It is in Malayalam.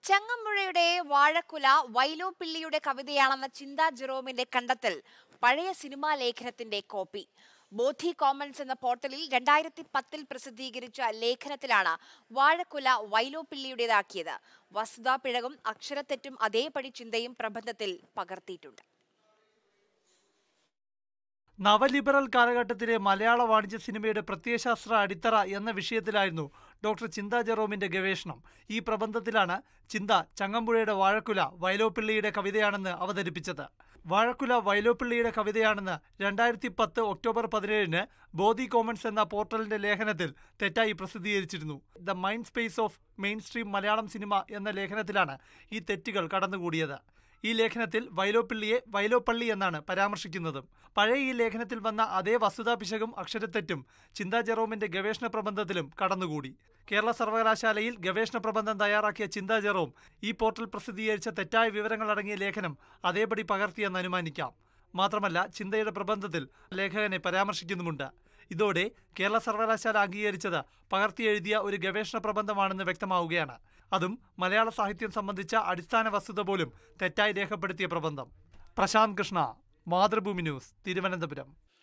ചെങ്ങമ്പുഴയുടെ വാഴക്കുല വൈലോപ്പിള്ളിയുടെ കവിതയാണെന്ന ചിന്താ ജെറോമിന്റെ കണ്ടെത്തൽ പഴയ സിനിമാ ലേഖനത്തിന്റെ കോപ്പി ബോധി കോമൺസ് എന്ന പോർട്ടലിൽ രണ്ടായിരത്തി പത്തിൽ പ്രസിദ്ധീകരിച്ച ലേഖനത്തിലാണ് വാഴക്കുല വൈലോപ്പിള്ളിയുടേതാക്കിയത് വസ്തുതാ പിഴകും അക്ഷരത്തെറ്റും അതേപടി ചിന്തയും പ്രബന്ധത്തിൽ പകർത്തിയിട്ടുണ്ട് നവലിബറൽ കാലഘട്ടത്തിലെ മലയാള വാണിജ്യ സിനിമയുടെ പ്രത്യയശാസ്ത്ര അടിത്തറ എന്ന വിഷയത്തിലായിരുന്നു ഡോക്ടർ ചിന്ത ജെറോമിന്റെ ഗവേഷണം ഈ പ്രബന്ധത്തിലാണ് ചിന്ത ചങ്ങമ്പുഴയുടെ വാഴക്കുല വയലോപ്പിള്ളിയുടെ കവിതയാണെന്ന് അവതരിപ്പിച്ചത് വാഴക്കുല വയലോപ്പിള്ളിയുടെ കവിതയാണെന്ന് രണ്ടായിരത്തി പത്ത് ഒക്ടോബർ പതിനേഴിന് ബോധി കോമൺസ് എന്ന പോർട്ടലിന്റെ ലേഖനത്തിൽ തെറ്റായി പ്രസിദ്ധീകരിച്ചിരുന്നു the mind space of mainstream Malayalam cinema എന്ന ലേഖനത്തിലാണ് ഈ തെറ്റുകൾ കടന്നുകൂടിയത് ഈ ലേഖനത്തിൽ വൈലോപ്പിള്ളിയെ വൈലോപ്പള്ളി എന്നാണ് പരാമർശിക്കുന്നതും പഴയ ഈ ലേഖനത്തിൽ വന്ന അതേ വസ്തുതാ പിശകും അക്ഷരത്തെറ്റും ചിന്താ ജെറോമിന്റെ ഗവേഷണ പ്രബന്ധത്തിലും കടന്നുകൂടി കേരള സർവകലാശാലയിൽ ഗവേഷണ പ്രബന്ധം തയ്യാറാക്കിയ ചിന്താ ജെറോം ഈ പോർട്ടൽ പ്രസിദ്ധീകരിച്ച തെറ്റായ വിവരങ്ങൾ അടങ്ങിയ ലേഖനം അതേപടി പകർത്തിയെന്ന് അനുമാനിക്കാം മാത്രമല്ല ചിന്തയുടെ പ്രബന്ധത്തിൽ ലേഖകനെ പരാമർശിക്കുന്നുമുണ്ട് ഇതോടെ കേരള സർവകലാശാല അംഗീകരിച്ചത് പകർത്തിയെഴുതിയ ഒരു ഗവേഷണ പ്രബന്ധമാണെന്ന് വ്യക്തമാവുകയാണ് അതും മലയാള സാഹിത്യം സംബന്ധിച്ച അടിസ്ഥാന വസ്തുത പോലും തെറ്റായി രേഖപ്പെടുത്തിയ പ്രബന്ധം പ്രശാന്ത് കൃഷ്ണ മാതൃഭൂമി ന്യൂസ് തിരുവനന്തപുരം